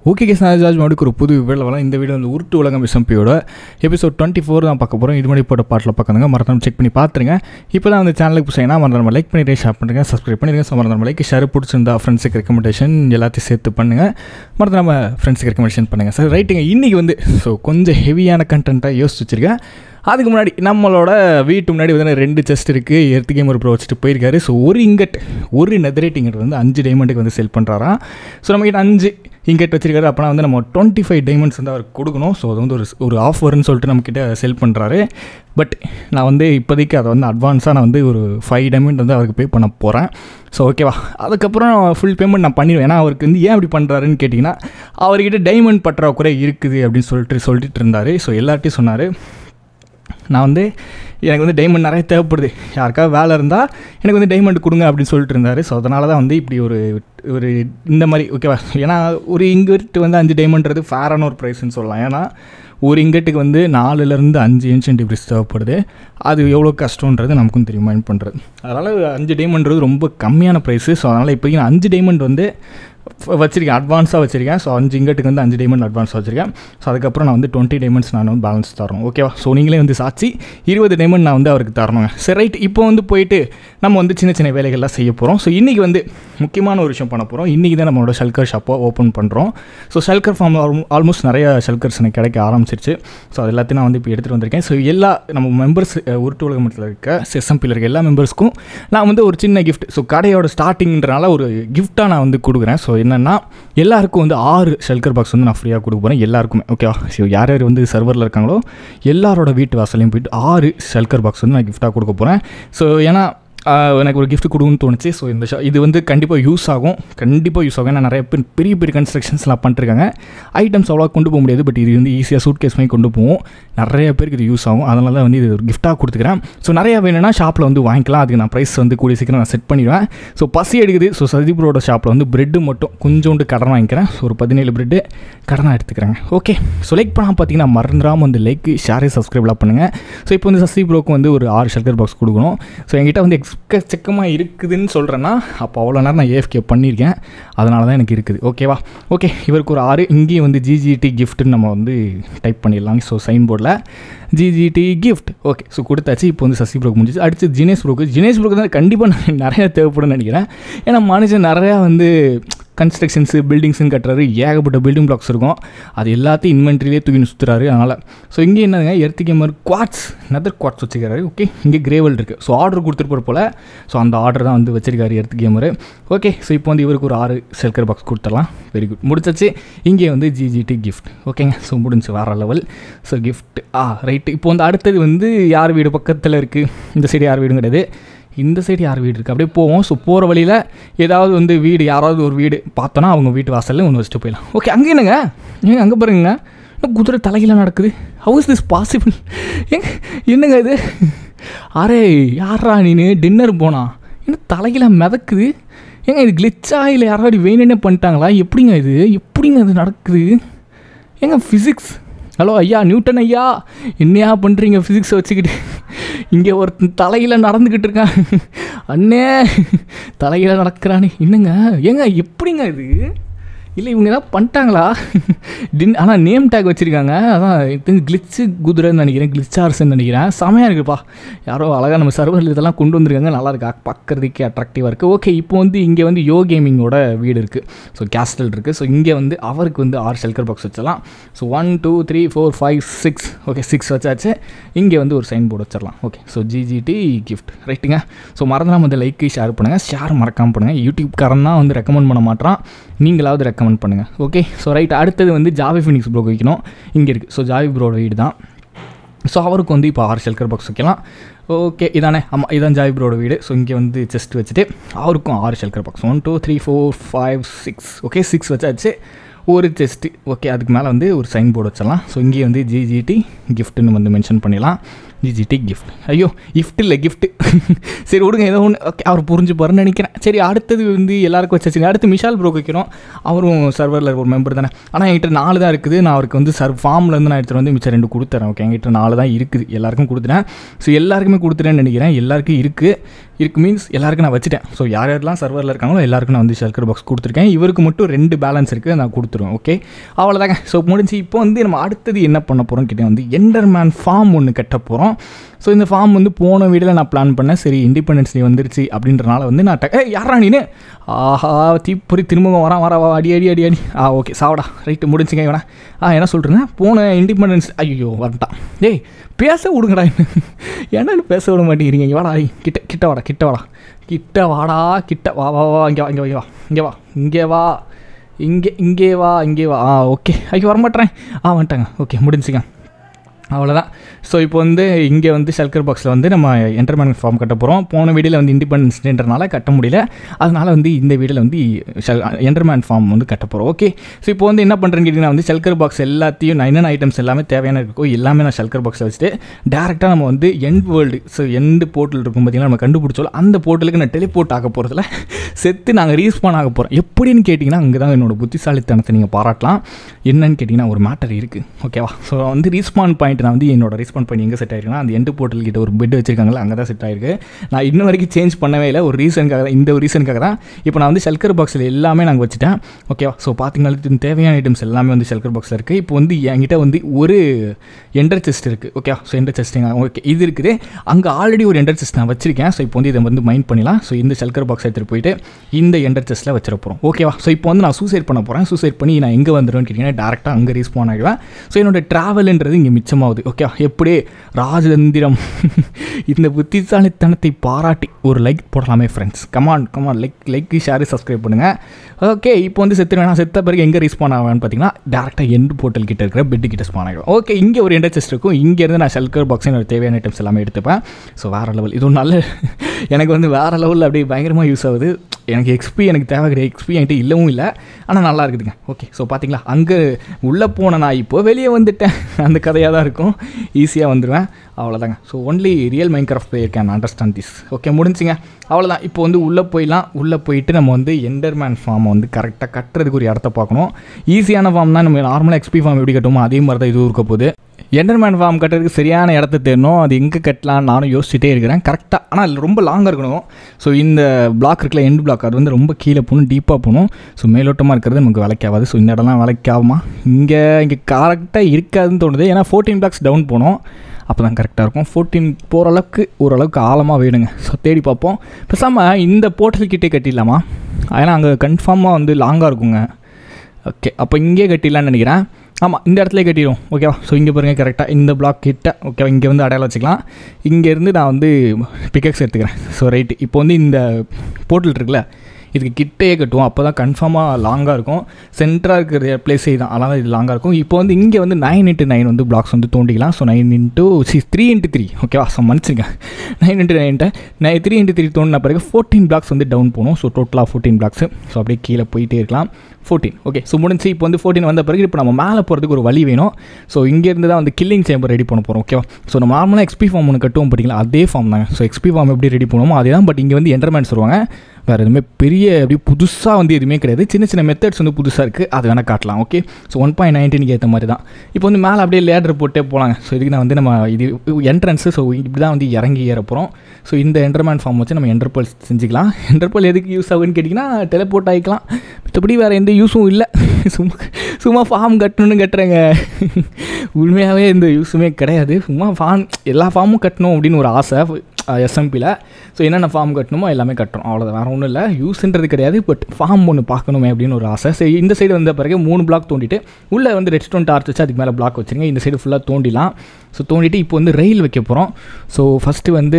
okay case நான் George மறுபடியும் ஒரு புது வீடியோ வரலாம் இந்த வீடியோ வந்து உருட்டு உலகம் எஸ்எம்பியோட எபிசோட் டுவெண்ட்டி ஃபோர் தான் பார்க்க போகிறோம் இது மாதிரி போட்ட பாட்டில் பார்க்குறதுங்க மறக்காம செக் பண்ணி பார்த்துருங்க இப்போ தான் அந்த சேனலுக்கு புதுசாக மறந்துடாம லைக் பண்ணிட்டு ஷேர் பண்ணுறேன் சப்ஸ்கிரைப் பண்ணிடுங்க ஸோ மறந்துடாம லைக் ஷேர் பிடிச்சிருந்தா ஃப்ரெண்ட்ஸுக்கு ரெக்கமெண்டேஷன் எல்லாத்தையும் சேர்த்து பண்ணுங்கள் மறந்துடாம ஃப்ரெண்ட்ஸுக்கு ரெக்கமெண்டேஷன் பண்ணுங்கள் சார் ரைட்டுங்க இன்றைக்கி வந்து ஸோ கொஞ்சம் ஹெவியான கண்டென்ட்டாக யோசிச்சு வச்சுருக்கேன் அதுக்கு முன்னாடி நம்மளோட வீட்டு முன்னாடி வந்து ரெண்டு செஸ்ட் இருக்குது எர்த்து கேம் ஒரு ப்ரோ வச்சுட்டு போயிருக்காரு ஸோ ஒரு இங்கட் ஒரு நெதரேட் இங்கட் வந்து அஞ்சு டைமண்டுக்கு வந்து செல் பண்ணுறாராம் ஸோ நம்மகிட்ட அஞ்சு இங்கட் வச்சிருக்காரு அப்போனா வந்து நம்ம டுவெண்ட்டி ஃபைவ் டைமண்ட்ஸ் வந்து அவருக்கு கொடுக்கணும் ஸோ அது வந்து ஒரு ஒரு ஆஃபர்னு சொல்லிட்டு நம்மக்கிட்ட செல் பண்ணுறாரு பட் நான் வந்து இப்போதைக்கு அதை வந்து அட்வான்ஸாக நான் வந்து ஒரு ஃபைவ் டைமண்ட் வந்து அவருக்கு பே பண்ண போகிறேன் ஸோ ஓகேவா அதுக்கப்புறம் ஃபுல் பேமெண்ட் நான் பண்ணிடுவேன் ஏன்னா அவருக்கு வந்து ஏன் அப்படி பண்ணுறாருன்னு கேட்டிங்கன்னா அவர்கிட்ட டைமண்ட் பற்றாக்குறை இருக்குது அப்படின்னு சொல்லிட்டு சொல்லிட்டு இருந்தார் ஸோ எல்லார்ட்டையும் சொன்னார் நான் வந்து எனக்கு வந்து டைமண்ட் நிறைய தேவைப்படுது யாருக்காவது வேலை இருந்தால் எனக்கு வந்து டைமண்ட் கொடுங்க அப்படின்னு சொல்லிட்டு இருந்தார் ஸோ அதனால தான் வந்து இப்படி ஒரு ஒரு இந்த மாதிரி ஓகேவா ஏன்னா ஒரு இங்கட்டு வந்து அஞ்சு டைமண்ட்றது ஃபேரான ஒரு ப்ரைஸ்ன்னு சொல்லலாம் ஏன்னா ஒரு இங்கட்டுக்கு வந்து நாலுலேருந்து அஞ்சு ஏன்ஷியன் டிப்ரிஸ் தேவைப்படுது அது எவ்வளோ கஷ்டன்றது நமக்கும் தெரியும் மைண்ட் பண்ணுறது அதனால் அஞ்சு டைமண்ட்றது ரொம்ப கம்மியான ப்ரைஸு ஸோ அதனால் இப்போதைக்கு நான் அஞ்சு டைமண்ட் வந்து வச்சுருக்கேன் அட்வான்ஸாக வச்சுருக்கேன் ஸோ அஞ்சு இங்கட்டுக்கு வந்து அஞ்சு டைமண்ட் அட்வான்ஸ் வச்சுருக்கேன் ஸோ அதுக்கப்புறம் நான் வந்து டுவெண்ட்டி டைமண்ட்ஸ் நான் வந்து பேலன்ஸ் தரணும் ஓகேவா ஸோ நீங்களே வந்து சாட்சி இருபது டைமண்ட் நான் வந்து அவருக்கு தரணுங்க சரி ரைட் இப்போ வந்து போயிட்டு நம்ம வந்து சின்ன சின்ன வேலைகள்லாம் செய்ய போகிறோம் ஸோ இன்றைக்கி வந்து முக்கியமான ஒரு விஷயம் பண்ண போகிறோம் இன்றைக்கி தான் நம்மளோட ஷல்கர் ஷாப்பை ஓப்பன் பண்ணுறோம் ஸோ ஷல்கர் ஃபார்ம் ஆல்மோஸ்ட் நிறைய ஷல்கர்ஸ் எனக்கு கிடைக்க ஆரம்பிச்சிருச்சு ஸோ அது எல்லாத்தையும் நான் வந்து இப்போ எடுத்துகிட்டு வந்திருக்கேன் ஸோ எல்லா நம்ம மெம்பர்ஸ் உருட்டு உலகத்தில் இருக்க எஸ்எம்பியில் இருக்க எல்லா மெம்பர்ஸ்க்கும் நான் வந்து ஒரு சின்ன கிஃப்ட் ஸோ கடையோட ஸ்டார்டிங்கிறனால ஒரு கிஃப்ட்டாக நான் வந்து கொடுக்குறேன் ஸோ என்னென்னா எல்லாருக்கும் வந்து ஆறு ஷெல்கர் பாக்ஸ் வந்து நான் ஃப்ரீயாக கொடுக்க போகிறேன் எல்லாருக்குமே ஓகேவா ஸோ யார் யார் வந்து சர்வரில் இருக்காங்களோ எல்லாரோட வீட்டு வாசலையும் போயிட்டு ஆறு ஷெல்கர் பாக்ஸ் வந்து நான் கிஃப்ட்டாக கொடுக்க போகிறேன் ஸோ ஏன்னா எனக்கு ஒரு கிஃப்ட் கொடுக்குன்னு தோணுச்சு ஸோ இந்த ஷா இது வந்து கண்டிப்பாக யூஸ் ஆகும் கண்டிப்பாக யூஸ் ஆகும் ஏன்னா நிறைய பேர் பெரிய பெரிய கன்ஸ்ட்ரக்ஷன்ஸ்லாம் பண்ணிருக்காங்க ஐட்டம்ஸ் அவ்வளோ கொண்டு போக முடியாது பட் இது வந்து ஈஸியாக சூட் கேஸ் மாதிரி கொண்டு போவோம் நிறைய பேருக்கு இது யூஸ் ஆகும் அதனால தான் வந்து இது ஒரு கிஃப்ட்டாக கொடுத்துக்கிறேன் ஸோ நிறையா வேணும்னா ஷாப்பில் வந்து வாங்கிக்கலாம் அதுக்கு நான் ப்ரைஸ் வந்து கூடிய சீக்கிரம் நான் செட் பண்ணிடுவேன் ஸோ பசி எடுக்குது ஸோ சதிபுரோட ஷாப்பில் வந்து பிரெட்டு மட்டும் கொஞ்சோண்டு கடன் வாங்கிக்கிறேன் ஸோ ஒரு பதினேழு பிரெட்டு கடனாக எடுத்துக்கிறேங்க ஓகே ஸோ லைக் பண்ணால் பார்த்தீங்கன்னா மறந்துடாமல் வந்து லைக் ஷேரே சப்ஸ்கிரைப்லாம் பண்ணுங்கள் ஸோ இப்போ வந்து சசி ப்ரோக்கு வந்து ஒரு ஆறு ஷல்கர் பாக்ஸ் கொடுக்கணும் ஸோ என்கிட்ட வந்து எக்கச்சக்கமாக இருக்குதுன்னு சொல்கிறேன்னா அப்போ அவ்வளோ நேரம் நான் ஏஎஃப்கே பண்ணியிருக்கேன் அதனால தான் எனக்கு இருக்குது ஓகேவா ஓகே இவருக்கு ஒரு ஆறு இங்கேயும் வந்து ஜிஜிடி கிஃப்ட்டுன்னு நம்ம வந்து டைப் பண்ணிடலாம் ஸோ சைன் போர்டில் ஜிஜிடி கிஃப்ட் ஓகே ஸோ கொடுத்தாச்சு இப்போ வந்து சசி ப்ரோக்கு முடிஞ்சிச்சு அடுத்து ஜினேஷ் ப்ரோக்கு ஜினேஷ் ப்ரோக்கு தான் கண்டிப்பாக நிறையா தேவைப்படும்னு நினைக்கிறேன் ஏன்னா மனுஷன் நிறையா வந்து கன்ஸ்ட்ரக்ஷன்ஸு பில்டிங்ஸுன்னு கட்டுறாரு ஏகப்பட்ட பில்டிங் பிளாக்ஸ் இருக்கும் அது எல்லாத்தையும் இன்வென்ட்ரிலே தூக்கி சுற்றுறாரு அதனால் ஸோ இங்கே என்னதுங்க earthy gamer quartz nether quartz வச்சுக்கிறாரு ஓகே இங்கே கிரேவல் இருக்குது ஸோ ஆர்டர் கொடுத்துட்டு போல் ஸோ அந்த ஆர்டர் தான் வந்து வச்சிருக்காரு எர்த்து கேமரு ஓகே ஸோ இப்போ வந்து இவருக்கு ஒரு ஆறு செல்கர் பாக்ஸ் கொடுத்துடலாம் வெரி குட் முடிச்சாச்சு இங்கே வந்து ஜிஜிடி கிஃப்ட் ஓகேங்க ஸோ முடிஞ்சு வேறு லெவல் ஸோ கிஃப்ட் ஆ ரைட்டு இப்போ வந்து அடுத்தது வந்து யார் வீடு பக்கத்தில் இருக்குது இந்த சைடு யார் வீடும் கிடையாது இந்த சைடு யார் வீடு இருக்குது அப்படியே போவோம் ஸோ போகிற வழியில் ஏதாவது வந்து வீடு யாராவது ஒரு வீடு பார்த்தோன்னா அவங்க வீட்டு வாசலில் ஒன்று வச்சுட்டு போயிடலாம் ஓகே அங்கே என்னங்க ஏங்க அங்கே பாருங்க குதிரை தலையில் நடக்குது ஹவு இஸ் திஸ் பாசிபிள் ஏங்க என்னங்க இது அரே யாரா நீனு டின்னர் போனா என்ன தலையில் மிதக்குது ஏங்க இது கிளிச்சா இல்லை யாராவது வேணுன்னே பண்ணிட்டாங்களா எப்படிங்க இது எப்படிங்க இது நடக்குது ஏங்க ஃபிசிக்ஸ் ஹலோ ஐயா நியூட்டன் ஐயா என்னையா பண்ணுறீங்க ஃபிசிக்ஸை வச்சுக்கிட்டு இங்கே ஒருத்தன் தலையில் நடந்துக்கிட்டு இருக்கான் அண்ணே தலையில் நடக்கிறானே என்னங்க ஏங்க எப்படிங்க இது இல்லை இவங்க ஏதாவது பண்ணிட்டாங்களா டின் ஆனால் நேம் டேக் வச்சுருக்காங்க அதான் இது கிளிச்சு குதிரைன்னு நினைக்கிறேன் கிளிச்சார்ஸ்ன்னு நினைக்கிறேன் செமையாக இருக்குப்பா யாரோ அழகாக நம்ம சர்வரில் இதெல்லாம் கொண்டு வந்திருக்காங்க நல்லா இருக்கா பார்க்குறதுக்கே அட்ராக்டிவாக இருக்குது ஓகே இப்போ வந்து இங்கே வந்து யோ கேமிங்கோட வீடு இருக்குது ஸோ கேஸ்டல் இருக்குது ஸோ இங்கே வந்து அவருக்கு வந்து ஆறு ஷெல்கர் பாக்ஸ் வச்சிடலாம் so one two three four five six okay six வச்சாச்சு இங்கே வந்து ஒரு சைன் போர்டு வச்சிடலாம் ஓகே ஸோ ஜிஜிடி கிஃப்ட் ரைட்டுங்க ஸோ மறந்துடாம வந்து லைக்கு ஷேர் பண்ணுங்கள் ஷேர் மறக்காமல் பண்ணுங்கள் யூடியூப்காரன் தான் வந்து ரெக்கமெண்ட் பண்ண மாட்டான் நீங்களாவது ரெக்கமெண்ட் பண்ணுங்கள் ஓகே ஸோ ரைட் அடுத்தது வந்து ஜாவி ஃபினிக்ஸ் ப்ரோக்கு வைக்கணும் இங்கே இருக்குது ஸோ ஜாவி ப்ரோட வீடு தான் ஸோ அவருக்கு வந்து இப்போ ஆறு ஷெல்கர் பாக்ஸ் வைக்கலாம் ஓகே இதானே ஆமாம் இதான் ஜாவி ப்ரோட வீடு ஸோ இங்கே வந்து செஸ்ட் வச்சுட்டு அவருக்கும் ஆறு shulker box one two three four five six okay six வச்சாச்சு ஒரு செஸ்ட்டு ஓகே அதுக்கு மேலே வந்து ஒரு சைன் போர்டு வச்சிடலாம் ஸோ இங்கே வந்து ஜிஜிடி கிஃப்ட்டுன்னு வந்து மென்ஷன் பண்ணிடலாம் ஜிஜிடி கிஃப்ட் ஐயோ கிஃப்ட் இல்லை கிஃப்ட்டு சரி விடுங்க ஏதோ ஒன்று ஓகே அவர் புரிஞ்சுப்பாருன்னு நினைக்கிறேன் சரி அடுத்தது வந்து எல்லாருக்கும் வச்சாச்சுங்க அடுத்து மிஷால் ப்ரோக்கு வைக்கிறோம் அவரும் சர்வரில் ஒரு மெம்பர் தானே ஆனால் என்கிட்ட நாலு தான் இருக்குது நான் அவருக்கு வந்து சர் ஃபார்ம்லேருந்து நான் எடுத்துகிட்டு வந்து மிச்சம் ரெண்டு கொடுத்துறேன் ஓகே என்கிட்ட நாலு தான் இருக்குது எல்லாருக்கும் கொடுத்துட்டேன் ஸோ எல்லாருக்குமே கொடுத்துட்டேன்னு நினைக்கிறேன் எல்லாருக்கும் இருக்குது இருக்கு மீன்ஸ் எல்லாருக்கும் நான் வச்சுட்டேன் ஸோ யார் யாரெல்லாம் சர்வரில் இருக்காங்களோ எல்லாருக்கும் நான் வந்து ஷல்கர் பாக்ஸ் கொடுத்துருக்கேன் இவருக்கு மட்டும் ரெண்டு பேலன்ஸ் இருக்குது நான் கொடுத்துருவேன் ஓகே அவ்வளோதாங்க ஸோ முடிஞ்சு இப்போ வந்து நம்ம அடுத்தது என்ன பண்ண போகிறோம் கிட்டே வந்து எண்டர்மேன் ஃபார்ம் ஒன்று கட்ட போகிறோம் ஸோ இந்த ஃபார்ம் வந்து போன வீடியோவில் நான் பிளான் பண்ணேன் சரி இண்டிபெண்டன்ஸ் டே வந்துருச்சு அப்படின்றனால வந்து நான் டக்- ஏய் யாரா நீனு ஆஹா தீப்பொறி திரும்ப வரான் வரா வா அடி அடி அடி அடி ஆ ஓகே சாவடா ரைட்டு முடிஞ்சுங்க இவனா ஆ என்ன சொல்கிறேன் போன இண்டிபெண்டன்ஸ் ஐயோ வந்துட்டான் டேய் பேச விடுங்கடா என்னன்னு பேச விட மாட்டேங்கிறீங்க இங்கே வாடா ஏய், கிட்ட கிட்ட வாடா கிட்ட வாடா கிட்ட வாடா கிட்ட வா வா வா இங்கே வா இங்கே வா இங்கே வா இங்கே வா இங்கே இங்கே வா இங்கே வா ஆ ஓகே ஐயோ வரமாட்டேறேன் ஆ வந்துட்டாங்க ஓகே முடிஞ்சுங்க அவ்வளோதான் ஸோ இப்போ வந்து இங்கே வந்து ஷல்கர் பாக்ஸில் வந்து நம்ம என்டர்மேன் ஃபார்ம் கட்ட போகிறோம் போன வீடியோவில் வந்து இண்டிபெண்டன்ஸ் டேன்றனால கட்ட முடியல அதனால் வந்து இந்த வீடியோவில் வந்து என்டர்மேன் ஃபார்ம் வந்து கட்ட போகிறோம் ஓகே ஸோ இப்போ வந்து என்ன பண்ணுறேன்னு கேட்டிங்கன்னா வந்து ஷல்கர் பாக்ஸ் எல்லாத்தையும் நான் என்னென்ன ஐட்டம்ஸ் எல்லாமே தேவையான இருக்கோ எல்லாமே நான் ஷல்கர் பாக்ஸில் வச்சுட்டு டேரெக்டாக நம்ம வந்து end world so end portal இருக்கும் பார்த்தீங்கன்னா நம்ம கண்டுபிடிச்சோம் அந்த போர்ட்டலுக்கு நான் டெலிபோர்ட் ஆக போகிறதுல செத்து நாங்கள் ரீஸ்பான் ஆக போகிறோம் எப்படின்னு கேட்டிங்கன்னா அங்கே தான் என்னோட புத்திசாலித்தனத்தை நீங்கள் பாராட்டலாம் என்னன்னு கேட்டிங்கன்னா ஒரு மேட்டர் இருக்குது ஓகேவா ஸோ வந்து ரீஸ்பான் பாயிண்ட் நான் வந்து என்னோட ரீஸ்பான் பாயிண்ட் எங்கே செட் ஆயிருக்குன்னா அந்த எண்டு போர்ட்டல் கிட்ட ஒரு பெட் வச்சிருக்காங்களா அங்கே தான் செட் ஆயிருக்கு நான் இன்ன வரைக்கும் சேஞ்ச் பண்ணவே இல்லை ஒரு ரீசனுக்காக தான் இந்த ஒரு ரீசனுக்காக தான் இப்போ நான் வந்து ஷெல்கர் பாக்ஸில் எல்லாமே நாங்கள் வச்சுட்டேன் ஓகேவா ஸோ பார்த்தீங்கன்னா இது தேவையான ஐட்டம்ஸ் எல்லாமே வந்து ஷெல்கர் பாக்ஸில் இருக்குது இப்போ வந்து என்கிட்ட வந்து ஒரு எண்டர் செஸ்ட் இருக்குது ஓகே ஸோ எண்டர் செஸ்டிங் ஓகே இது இருக்குது அங்கே ஆல்ரெடி ஒரு எண்டர் செஸ்ட் நான் வச்சிருக்கேன் ஸோ இப்போ வந்து இதை வந்து மைண்ட் பண்ணிடலாம் ஸோ இந்த ஷெல்கர் பாக்ஸ் எடுத்துகிட்டு போயிட்டு இந்த எண்டர் செஸ்ட்டில் வச்சிட போகிறோம் ஓகேவா ஸோ இப்போ வந்து நான் சூசைட் பண்ண போகிறேன் சூசைட் பண்ணி நான் எங்கே வந்துடுவேன்னு கேட்டிங்கன்னா டேரெக்டாக அங்கே ரீஸ்பான் ஆகிடுவேன் ஸோ என்னோட ட்ராவல்ன்றது இங்கே மிச்சமாகுது ஓகே எப்படி ராஜதந்திரம் இந்த புத்திசாலித்தனத்தை பாராட்டி ஒரு லைக் போடலாமே friends come on come on like like share subscribe பண்ணுங்கள் ஓகே இப்போ வந்து செத்துருவேன் நான் செத்த பிறகு எங்கே ரீஸ்பான் ஆவேன்னு பார்த்தீங்கன்னா டேரெக்டாக எண்டு போர்ட்டல் கிட்ட இருக்கிற பெட்டு கிட்ட ஸ்பான் ஆகிடும் ஓகே இங்கே ஒரு எண்டர் செஸ்ட் இருக்கும் இங்கேருந்து நான் ஷெல்கர் பாக்ஸ் என்னோட தேவையான ஐட்டம்ஸ் எல்லாமே எடுத்துப்பேன் ஸோ வேறு லெவல் இது ஒரு நல்ல எனக்கு வந்து வேறு லெவலில் அப்படியே பயங்கரமாக யூஸ் ஆகுது எனக்கு எக்ஸ்பி எனக்கு தேவை கிடையாது எக்ஸ்பி என்கிட்ட இல்லவும் இல்லை ஆனால் நல்லா இருக்குதுங்க ஓகே ஸோ பார்த்தீங்களா அங்கே உள்ளே போன நான் இப்போ வெளியே வந்துட்டேன் அந்த கதையாக தான் இருக்கும் ஈஸியாக வந்துடுவேன் அவ்வளோதாங்க so only real Minecraft player can understand this okay முடிஞ்சுங்க அவ்வளோதான் இப்போ வந்து உள்ளே போயிடலாம் உள்ளே போயிட்டு நம்ம வந்து எண்டர்மேன் ஃபார்மை வந்து கரெக்டாக கட்டுறதுக்கு ஒரு இடத்த பார்க்கணும் ஈஸியான ஃபார்ம் தான் நம்ம நார்மலாக எக்ஸ்பி ஃபார்ம் எப்படி கட்டுமோ அதே மாதிரி தான் இது இருக்க போகுது எண்டர்மேன் ஃபார்ம் கட்டுறதுக்கு சரியான இடத்த தேடணும் அது எங்கே கட்டலாம் நானும் யோசிச்சுட்டே இருக்கிறேன் கரெக்டாக ஆனால் ரொம்ப லாங்காக இருக்கணும் ஸோ இந்த பிளாக் இருக்குல்ல எண்ட் பிளாக் அது வந்து ரொம்ப கீழே போகணும் டீப்பாக போகணும் ஸோ மேலோட்டமாக இருக்கிறது நமக்கு விலைக்காகாது ஸோ இந்த இடம்லாம் விலைக்காகுமா இங்கே இங்கே கரெக்டாக இருக்காதுன்னு தோணுது ஏன்னா ஃபோர்டீன் பிளாக்ஸ் டவுன் போனோம் அப்போ தான் கரெக்டாக இருக்கும் ஃபோர்டீன் போகிற அளவுக்கு ஓரளவுக்கு ஆழமாக வேணுங்க ஸோ தேடி பார்ப்போம் பேசாமல் இந்த போர்ட்டல் கிட்டே கட்டிடலாமா ஏன்னா அங்கே கன்ஃபார்மாக வந்து லாங்காக இருக்குங்க ஓகே அப்போ இங்கே கட்டிடலான்னு நினைக்கிறேன் ஆமாம் இந்த இடத்துல கட்டிடும் ஓகேவா ஸோ இங்கே பாருங்கள் கரெக்டாக இந்த பிளாக் கிட்ட ஓகேவா இங்கே வந்து அடையாளம் வச்சுக்கலாம் இங்கேருந்து நான் வந்து பிக்கெக்ஸ் எடுத்துக்கிறேன் ஸோ ரைட்டு இப்போ வந்து இந்த போர்ட்டல் இருக்குல்ல இதுக்கு கிட்டேயே கட்டுவோம் அப்போ தான் கன்ஃபார்மாக லாங்காக இருக்கும் சென்டராக இருக்கிற பிளேஸே தான் அதனால் இது லாங்காக இருக்கும் இப்போ வந்து இங்கே வந்து நைன் இன்ட்டு நைன் வந்து பிளாக்ஸ் வந்து தோண்டிக்கலாம் ஸோ நைன் இன்ட்டு சி த்ரீ இன்ட்டு த்ரீ ஓகேவா ஸோ மன்னிச்சுங்க நைன் இன்ட்டு நைன்ட்டு நை த்ரீ இன்ட்டு த்ரீ தோண்டின பிறகு ஃபோர்டீன் பிளாக்ஸ் வந்து டவுன் போகணும் ஸோ டோட்டலாக ஃபோர்டீன் பிளாக்ஸ் ஸோ அப்படியே கீழே போயிட்டே இருக்கலாம் ஃபோர்டீன் ஓகே ஸோ முடிஞ்சு இப்போ வந்து ஃபோர்டீன் வந்த பிறகு இப்போ நம்ம மேலே போகிறதுக்கு ஒரு வழி வேணும் ஸோ இங்கேருந்து தான் வந்து கில்லிங் சேம்பர் ரெடி பண்ண போகிறோம் ஓகேவா ஸோ நம்ம நார்மலாக எக்ஸ்பி ஃபார்ம் ஒன்று கட்டுவோம் பார்த்தீங்களா அதே ஃபார்ம் தாங்க ஸோ எக்ஸ்பி ஃபார்ம் எப்படி ரெடி பண்ணுவோமோ அதே தான் பட் இங்கே வந்து என்டர்மேன்ஸ் வருவாங்க வேறு எதுவுமே பெரிய அப்படி புதுசாக வந்து எதுவுமே கிடையாது சின்ன சின்ன மெத்தட்ஸ் வந்து புதுசாக இருக்குது அது வேணால் காட்டலாம் ஓகே ஸோ ஒன் பாயிண்ட் நைன்டீனுக்கு ஏற்ற மாதிரி தான் இப்போ வந்து மேலே அப்படியே லேடர் போட்டே போகலாங்க ஸோ இதுக்கு நான் வந்து நம்ம இது என்ட்ரன்ஸு ஸோ இப்படி தான் வந்து இறங்கி ஏற போகிறோம் ஸோ இந்த என்டர்மேன் ஃபார்ம் வச்சு நம்ம என்டர்பல் செஞ்சுக்கலாம் என்டர்பல் எதுக்கு யூஸ் ஆகுன்னு கேட்டிங்கன்னா டெலிபோர்ட் ஆகிக்கலாம் மற்றபடி வேறு எந்த யூஸும் இல்லை சும்மா சும்மா ஃபார்ம் கட்டணும்னு கட்டுறேங்க உண்மையாகவே எந்த யூஸுமே கிடையாது சும்மா ஃபார்ம் எல்லா ஃபார்மும் கட்டணும் அப்படின்னு ஒரு ஆசை எஸ்எம்பியில் ஸோ என்னென்ன ஃபார்ம் கட்டணுமோ எல்லாமே கட்டுறோம் அவ்வளோதான் வேறு ஒன்றும் இல்லை யூஸ்ன்றது கிடையாது பட் ஃபார்ம் ஒன்று பார்க்கணுமே அப்படின்னு ஒரு ஆசை சரி இந்த சைடு வந்த பிறகு மூணு பிளாக் தோண்டிட்டு உள்ளே வந்து ரெட் ஸ்டோன் டார்ச் வச்சு அதுக்கு மேலே பிளாக் வச்சுருங்க இந்த சைடு ஃபுல்லாக தோண்டிலாம் ஸோ தோண்டிட்டு இப்போ வந்து ரயில் வைக்க போகிறோம் ஸோ ஃபஸ்ட்டு வந்து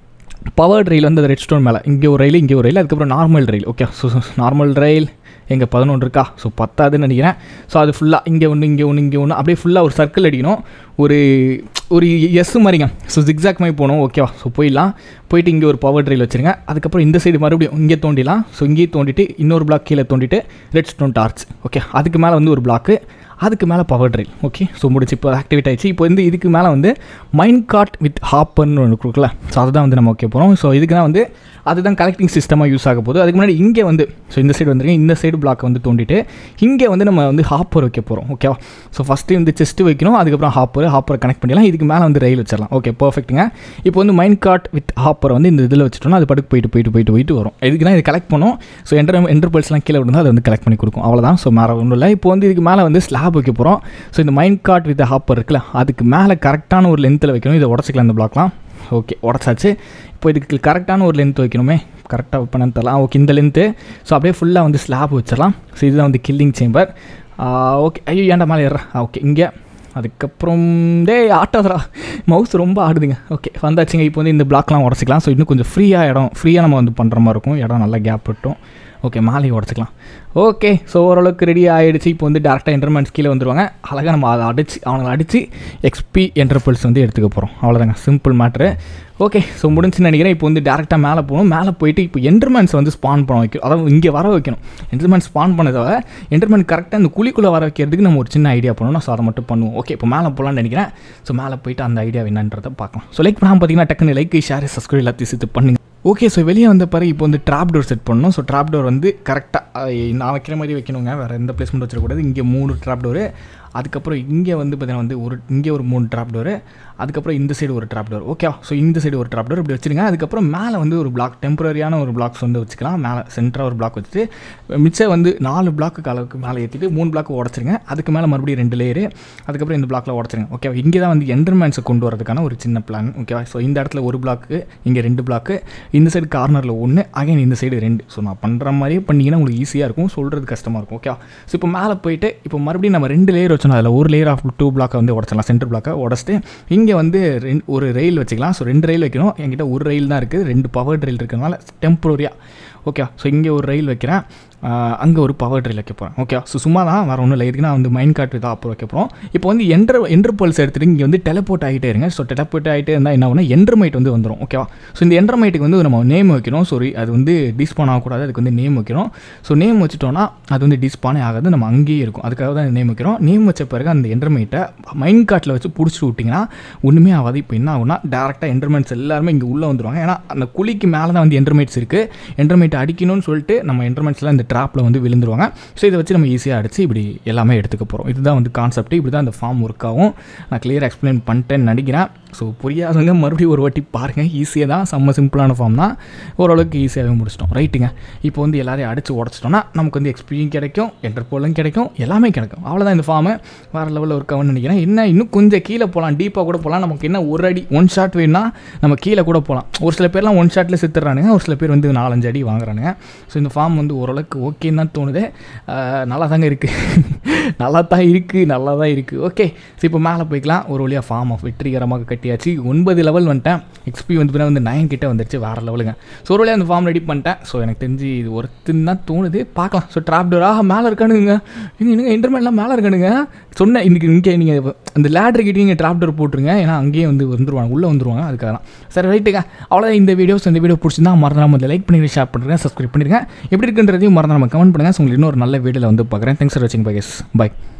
பவர் ரயில் வந்து அந்த ரெட் ஸ்டோன் மேலே இங்கே ஒரு ரயில் இங்கே ஒரு ரயில் அதுக்கப்புறம் normal rail okay so normal rail எங்கே பதினொன்று இருக்கா ஸோ பத்தாதுன்னு நினைக்கிறேன் ஸோ அது ஃபுல்லாக இங்கே ஒன்று இங்கே ஒன்று இங்கே ஒன்று அப்படியே ஃபுல்லாக ஒரு சர்க்கிள் அடிக்கணும் ஒரு ஒரு எஸ் மாதிரிங்க ஸோ ஜிக்ஸாக் மாதிரி போகணும் ஓகேவா ஸோ போயிடலாம் போயிட்டு இங்கே ஒரு பவர் ட்ரெயில் வச்சுருங்க அதுக்கப்புறம் இந்த சைடு மறுபடியும் இங்கே தோண்டிலாம் ஸோ இங்கேயே தோண்டிட்டு இன்னொரு பிளாக் கீழே தோண்டிட்டு ரெட் ஸ்டோன் டார்ச் ஓகே அதுக்கு மேலே வந்து ஒரு பிளாக்கு அதுக்கு மேலே பவர் ட்ரில் ஓகே ஸோ முடிச்சு இப்போ ஆக்டிவேட் ஆயிடுச்சு இப்போ வந்து இதுக்கு மேலே வந்து மைண்ட் கார்ட் வித் ஹாப்பர்னு ஒன்று கொடுக்கல ஸோ அதுதான் வந்து நம்ம வைக்க போகிறோம் ஸோ இதுக்கு தான் வந்து அதுதான் கலெக்டிங் சிஸ்டமாக யூஸ் ஆக போகுது அதுக்கு முன்னாடி இங்கே வந்து ஸோ இந்த சைடு வந்துருங்க இந்த சைடு பிளாக் வந்து தோண்டிட்டு இங்கே வந்து நம்ம வந்து ஹாப்பர் வைக்க போகிறோம் ஓகேவா ஸோ ஃபஸ்ட்டு வந்து செஸ்ட்டு வைக்கணும் அதுக்கப்புறம் ஹாப்பர் ஹாப்பரை கனெக்ட் பண்ணிடலாம் இதுக்கு மேலே வந்து ரயில் வச்சிடலாம் ஓகே பர்ஃபெக்ட்டுங்க இப்போ வந்து மைண்ட் கார்ட் வித் ஹாப்பர் வந்து இந்த இதில் வச்சுட்டோம்னா அது படுக்கு போயிட்டு போயிட்டு போயிட்டு போயிட்டு வரும் இதுக்குனா இது கலெக்ட் பண்ணும் ஸோ என்டர் என்டர்பல்ஸ்லாம் கீழே விடுந்தா அதை வந்து கலெக்ட் பண்ணி கொடுக்கும் அவ்வளோதான் ஸோ மேலே ஒன்றும் இல்லை இப்போ வந்து இதுக்கு மேலே வந்து ஸ்லாப் வைக்க போகிறோம் ஸோ இந்த மைண்ட் கார்ட் வித் ஹாப்பர் இருக்குல்ல அதுக்கு மேலே கரெக்டான ஒரு லென்த்தில் வைக்கணும் இதை உடச்சிக்கலாம் இந்த பிளாக்லாம் ஓகே உடச்சாச்சு இப்போ இதுக்கு கரெக்டான ஒரு லென்த் வைக்கணுமே கரெக்டாக பண்ண தரலாம் ஓகே இந்த லென்த்து ஸோ அப்படியே ஃபுல்லாக வந்து ஸ்லாப் வச்சிடலாம் ஸோ இதுதான் வந்து கில்லிங் சேம்பர் ஓகே ஐயோ ஏன்டா மேலே ஏறா ஓகே இங்கே அதுக்கப்புறம் டேய் ஆட்டாதரா மவுஸ் ரொம்ப ஆடுதுங்க ஓகே வந்தாச்சுங்க இப்போ வந்து இந்த பிளாக்லாம் உடச்சிக்கலாம் ஸோ இன்னும் கொஞ்சம் ஃப்ரீயாக இடம் ஃப்ரீயாக நம்ம வந்து பண்ணுற மாதிரி இருக்கும் இடம் நல்லா கேப் விட்டோம் ஓகே மாலையை உடச்சிக்கலாம் ஓகே ஸோ ஓரளவுக்கு ரெடி ஆகிடுச்சு இப்போ வந்து டேரெக்டாக என்டர்மெண்ட்ஸ் கீழே வந்துருவாங்க அழகாக நம்ம அதை அடிச்சு அவங்களை அடித்து எக்ஸ்பி என்டர்பிள்ஸ் வந்து எடுத்துக்க போகிறோம் அவ்வளோதாங்க சிம்பிள் மேட்ரு ஓகே ஸோ முடிஞ்சுன்னு நினைக்கிறேன் இப்போ வந்து டேரெக்டாக மேலே போகணும் மேலே போயிட்டு இப்போ என்டர்மெண்ட்ஸ் வந்து ஸ்பான் பண்ண வைக்கணும் அதாவது இங்கே வர வைக்கணும் என்டர்மெண்ட் ஸ்பான் பண்ணதை என்டர்மெண்ட் கரெக்டாக இந்த குழிக்குள்ளே வர வைக்கிறதுக்கு நம்ம ஒரு சின்ன ஐடியா பண்ணணும் ஸோ அதை மட்டும் பண்ணுவோம் ஓகே இப்போ மேலே போகலான்னு நினைக்கிறேன் ஸோ மேலே போயிட்டு அந்த ஐடியா என்னன்றதை பார்க்கலாம் ஸோ லைக் பண்ணாமல் பார்த்தீங்கன்னா டக்குன்னு லைக் ஷேர் சப்ஸ்கிரைப் எல்லாத்தையும் சேர்த்து பண்ணுங்க ஓகே ஸோ வெளியே வந்த பிறகு இப்போ வந்து ட்ராப் டோர் செட் பண்ணணும் ஸோ ட்ராப் டோர் வந்து கரெக்டாக நான் வைக்கிற மாதிரி வைக்கணுங்க வேறு எந்த பிளேஸ்மெண்ட் வச்சிடக்கூடாது இங்கே மூணு ட்ராப் டோரு அதுக்கப்புறம் இங்கே வந்து பார்த்தீங்கன்னா வந்து ஒரு இங்கே ஒரு மூணு ட்ராப் டோரு அதுக்கப்புறம் இந்த சைடு ஒரு ட்ராப் டோர் ஓகே ஸோ இந்த சைடு ஒரு ட்ராப் டோர் இப்படி வச்சுருங்க அதுக்கப்புறம் மேலே வந்து ஒரு பிளாக் டெம்பரரியான ஒரு பிளாக்ஸ் வந்து வச்சுக்கலாம் மேலே சென்டராக ஒரு பிளாக் வச்சுட்டு மிச்சம் வந்து நாலு பிளாக்கு அளவுக்கு மேலே ஏற்றிட்டு மூணு பிளாக் உடச்சிருங்க அதுக்கு மேலே மறுபடியும் ரெண்டு லேயரு அதுக்கப்புறம் இந்த பிளாக்ல உடச்சிருங்க ஓகே இங்கே தான் வந்து என்டர்மேன்ஸை கொண்டு வரதுக்கான ஒரு சின்ன பிளான் ஓகேவா ஸோ இந்த இடத்துல ஒரு பிளாக்கு இங்கே ரெண்டு பிளாக்கு இந்த சைடு கார்னரில் ஒன்று அகைன் இந்த சைடு ரெண்டு ஸோ நான் பண்ணுற மாதிரியே பண்ணிங்கன்னா உங்களுக்கு ஈஸியாக இருக்கும் சொல்கிறது கஷ்டமாக இருக்கும் ஓகே ஸோ இப்போ மேலே போயிட்டு இப்போ மறுபடியும் நம்ம ரெண்டு லேயர் வச்சோம் அதில் ஒரு லேயர் ஆஃப் டூ பிளாக்கை வந்து உடச்சிடலாம் சென்டர் பிளாக்கை உடச்சிட்டு இங்கே வந்து ரெண்டு ஒரு ரயில் வச்சுக்கலாம் ஸோ ரெண்டு ரயில் வைக்கணும் என்கிட்ட ஒரு ரயில் தான் இருக்குது ரெண்டு பவர் ரயில் இருக்கிறதுனால டெம்பரரியாக ஓகே ஸோ இங்கே ஒரு ரயில் வைக்கிறேன் அங்கே ஒரு பவர் ட்ரில் வைக்க போகிறேன் ஓகே ஸோ சும்மா தான் வேறு ஒன்றும் இல்லை இதுக்கு நான் வந்து மைண்ட் கார்ட் தான் அப்புறம் வைக்க போகிறோம் இப்போ வந்து என்டர் என்டர் பல்ஸ் எடுத்துகிட்டு இங்கே வந்து டெலப்போர்ட் ஆகிட்டே இருங்க ஸோ டெலப்போர்ட் ஆகிட்டே இருந்தால் என்ன ஆகுனா என்டர்மைட் வந்து வந்துடும் ஓகேவா ஸோ இந்த என்டர்மைட்டுக்கு வந்து நம்ம நேம் வைக்கணும் சாரி அது வந்து டிஸ்பான் ஆகக்கூடாது அதுக்கு வந்து நேம் வைக்கணும் ஸோ நேம் வச்சுட்டோன்னா அது வந்து டிஸ்பானே ஆகாது நம்ம அங்கேயே இருக்கும் அதுக்காக தான் நேம் வைக்கிறோம் நேம் வச்ச பிறகு அந்த என்டர்மைட்டை மைண்ட் கார்ட்டில் வச்சு பிடிச்சி விட்டிங்கன்னா ஒன்றுமே ஆகாது இப்போ என்ன ஆகுனா டேரெக்டாக என்டர்மெண்ட்ஸ் எல்லாருமே இங்கே உள்ளே வந்துடுவாங்க ஏன்னா அந்த குழிக்கு மேலே தான் வந்து என்டர்மைட்ஸ் இருக்குது என்டர்மைட் அடிக்கணும்னு சொல்லிட்டு நம்ம என்டர்மெண்ட்ஸ்லாம் இந்த ட்ராப்பில் வந்து விழுந்துருவாங்க ஸோ இதை வச்சு நம்ம ஈஸியாக அடித்து இப்படி எல்லாமே எடுத்துக்க போகிறோம் இதுதான் வந்து கான்செப்ட் இப்படி தான் அந்த ஃபார்ம் ஒர்க் ஆகும் நான் கிளியராக எக்ஸ்பிளைன் பண்ணிட்டேன்னு நினைக்கிறேன் ஸோ புரியாதவங்க மறுபடியும் ஒரு வாட்டி பாருங்கள் ஈஸியாக தான் செம்ம சிம்பிளான ஃபார்ம் தான் ஓரளவுக்கு ஈஸியாகவே முடிச்சிட்டோம் ரைட்டுங்க இப்போ வந்து எல்லாரையும் அடித்து உடச்சிட்டோம்னா நமக்கு வந்து எக்ஸ்பீரியன் கிடைக்கும் என்டர்போலும் கிடைக்கும் எல்லாமே கிடைக்கும் அவ்வளோதான் இந்த ஃபார்மு வேறு லெவலில் ஒர்க் ஆகும்னு நினைக்கிறேன் என்ன இன்னும் கொஞ்சம் கீழே போகலாம் டீப்பாக கூட போகலாம் நமக்கு என்ன ஒரு அடி ஒன் ஷாட் வேணும்னா நம்ம கீழே கூட போகலாம் ஒரு சில பேர்லாம் ஒன் ஷாட்டில் செத்துறானுங்க ஒரு சில பேர் வந்து நாலஞ்சு அடி வாங்குறானுங்க ஸோ இந்த ஃபார்ம் வந்து ஓரளவுக்கு ஓகேன்னு தான் தோணுது நல்லா தாங்க இருக்குது நல்லா தான் இருக்குது நல்லா தான் இருக்குது ஓகே ஸோ இப்போ மேலே போய்க்கலாம் ஒரு வழியாக ஃபார்ம் ஆஃப் வெற்றிகரமாக கட்டியாச்சு ஒன்பது லெவல் வந்துட்டேன் எக்ஸ்பி வந்து வந்து நைன் கிட்ட வந்துருச்சு வேறு லெவலுங்க ஸோ ஒரு வழியாக அந்த ஃபார்ம் ரெடி பண்ணிட்டேன் ஸோ எனக்கு தெரிஞ்சு இது ஒருத்துன்னு தான் தோணுது பார்க்கலாம் ஸோ ட்ராப் டோர் ஆக மேலே இருக்கானுங்க இங்கே இன்னும் இன்டர்மெண்ட்லாம் மேலே இருக்கானுங்க சொன்னேன் இன்றைக்கி இங்கே நீங்கள் அந்த லேட்ரு கிட்டே நீங்கள் ட்ராப் டோர் போட்டுருங்க ஏன்னா அங்கேயே வந்து வந்துருவாங்க உள்ளே வந்துருவாங்க அதுக்காக தான் சரி ரைட்டுங்க அவ்வளோதான் இந்த வீடியோஸ் இந்த வீடியோ பிடிச்சிருந்தா மறந்துடாம வந்து லைக் பண்ணி ஷேர் பண்ணுறேன் சப்ஸ்கிரைப் பண்ணிடுங்க எப்படி இருக்குன்றதையும் மறந்து நம்ம கமெண்ட் பண்ணுங்கள் ஸோ உங்களுக்கு இன்னொரு நல்ல வீடியோவில் வந்து பார்க்குறேன் தேங்க்ஸ் ஃபார் வாட்சிங் பை பை